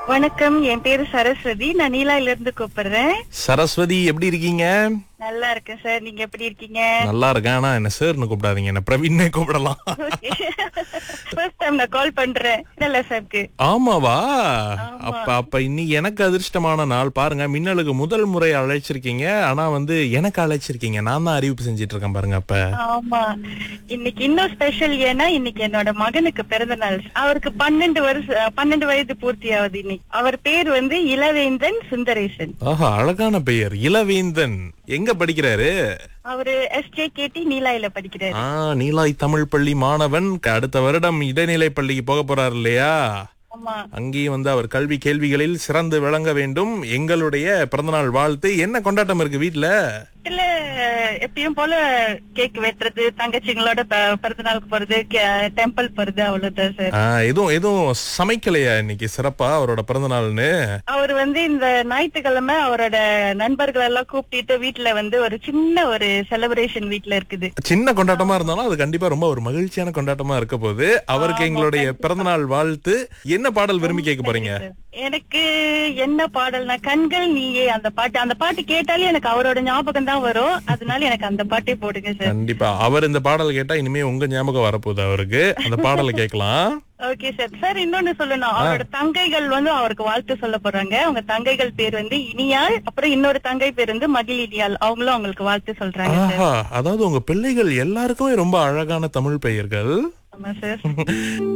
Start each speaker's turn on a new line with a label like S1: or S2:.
S1: வணக்கம் என் பேரு சரஸ்வதி நான் நீலாயில இருந்து கூப்பிடுறேன்
S2: சரஸ்வதி எப்படி இருக்கீங்க
S1: நல்லா இருக்கேன் சார் நீங்க எப்படி இருக்கீங்க
S2: நல்லா இருக்கேன் ஆனா என்ன சார்னு கூப்பிடாதீங்க என்ன பிரவீன்னே கூப்பிடலாம்
S1: ஃபர்ஸ்ட் டைம் நான் கால் பண்றேன் நல்ல சார்க்கு
S2: ஆமாவா அப்ப அப்ப இன்னைக்கு எனக்கு அதிர்ஷ்டமான நாள் பாருங்க மின்னலுக்கு முதல் முறை அழைச்சிருக்கீங்க ஆனா வந்து எனக்கு அழைச்சிருக்கீங்க நான் தான் அறிவிப்பு செஞ்சிட்டு இருக்கேன் பாருங்க அப்ப
S1: ஆமா இன்னைக்கு இன்னும் ஸ்பெஷல் ஏன்னா இன்னைக்கு என்னோட மகனுக்கு பிறந்த நாள் அவருக்கு பன்னெண்டு வருஷம் பன்னெண்டு வயது பூர்த்தி ஆகுது இன்னைக்கு அவர் பேர் வந்து இளவேந்தன் சுந்தரேசன்
S2: ஆஹா அழகான பெயர் இளவேந்தன் எங்க படிக்கிறாரு
S1: அவரு எஸ்ஜே கேடி நீலாயில படிக்கிறாரு
S2: ஆ நீலாய் தமிழ் பள்ளி மாணவன் அடுத்த வருடம் இடைநிலை பள்ளிக்கு போக போறாரு இல்லையா
S1: ஆமா
S2: அங்கேயும் வந்து அவர் கல்வி கேள்விகளில் சிறந்து விளங்க வேண்டும் எங்களுடைய பிறந்தநாள் வாழ்த்து என்ன கொண்டாட்டம் இருக்கு வீட்ல
S1: வீட்டுல எப்பயும் போல கேக் வெட்டுறது தங்கச்சிங்களோட ப- பிறந்த நாளுக்கு போறது டெம்பிள் போறது அவ்வளவுதான் சார்
S2: ஆ, எதுவும் எதுவும் சமைக்கலையா இன்னைக்கு சிறப்பா அவரோட பிறந்த நாள்னு
S1: அவர் வந்து இந்த ஞாயிற்றுக்கிழமை அவரோட நண்பர்கள் எல்லாம் கூப்பிட்டு வீட்டுல வந்து ஒரு சின்ன ஒரு செலிப்ரேஷன் வீட்டுல இருக்குது
S2: சின்ன கொண்டாட்டமா இருந்தாலும் அது கண்டிப்பா ரொம்ப ஒரு மகிழ்ச்சியான கொண்டாட்டமா இருக்க போகுது அவருக்கு எங்களுடைய பிறந்தநாள் வாழ்த்து என்ன பாடல் விரும்பி கேட்க போறீங்க
S1: எனக்கு என்ன பாடல்னா கண்கள் நீயே அந்த பாட்டு அந்த பாட்டு கேட்டாலே எனக்கு அவரோட ஞாபகம் தான் வரும் அதனால எனக்கு அந்த பாட்டே போடுங்க சார்
S2: கண்டிப்பா அவர் இந்த பாடல் கேட்டா இனிமே உங்க ஞாபகம் வரப்போகுது அவருக்கு அந்த பாடலை கேட்கலாம்
S1: ஓகே சார் சார் இன்னொன்னு சொல்லணும் அவரோட தங்கைகள் வந்து அவருக்கு வாழ்த்து சொல்ல போறாங்க அவங்க தங்கைகள் பேர் வந்து இனியாள் அப்புறம் இன்னொரு தங்கை பேர் வந்து மகிழ் இனியாள் அவங்களும் அவங்களுக்கு வாழ்த்து சொல்றாங்க சார்
S2: ஆஹா அதாவது உங்க பிள்ளைகள் எல்லாருக்குமே ரொம்ப அழகான தமிழ் பெயர்கள்
S1: ஆமா சார்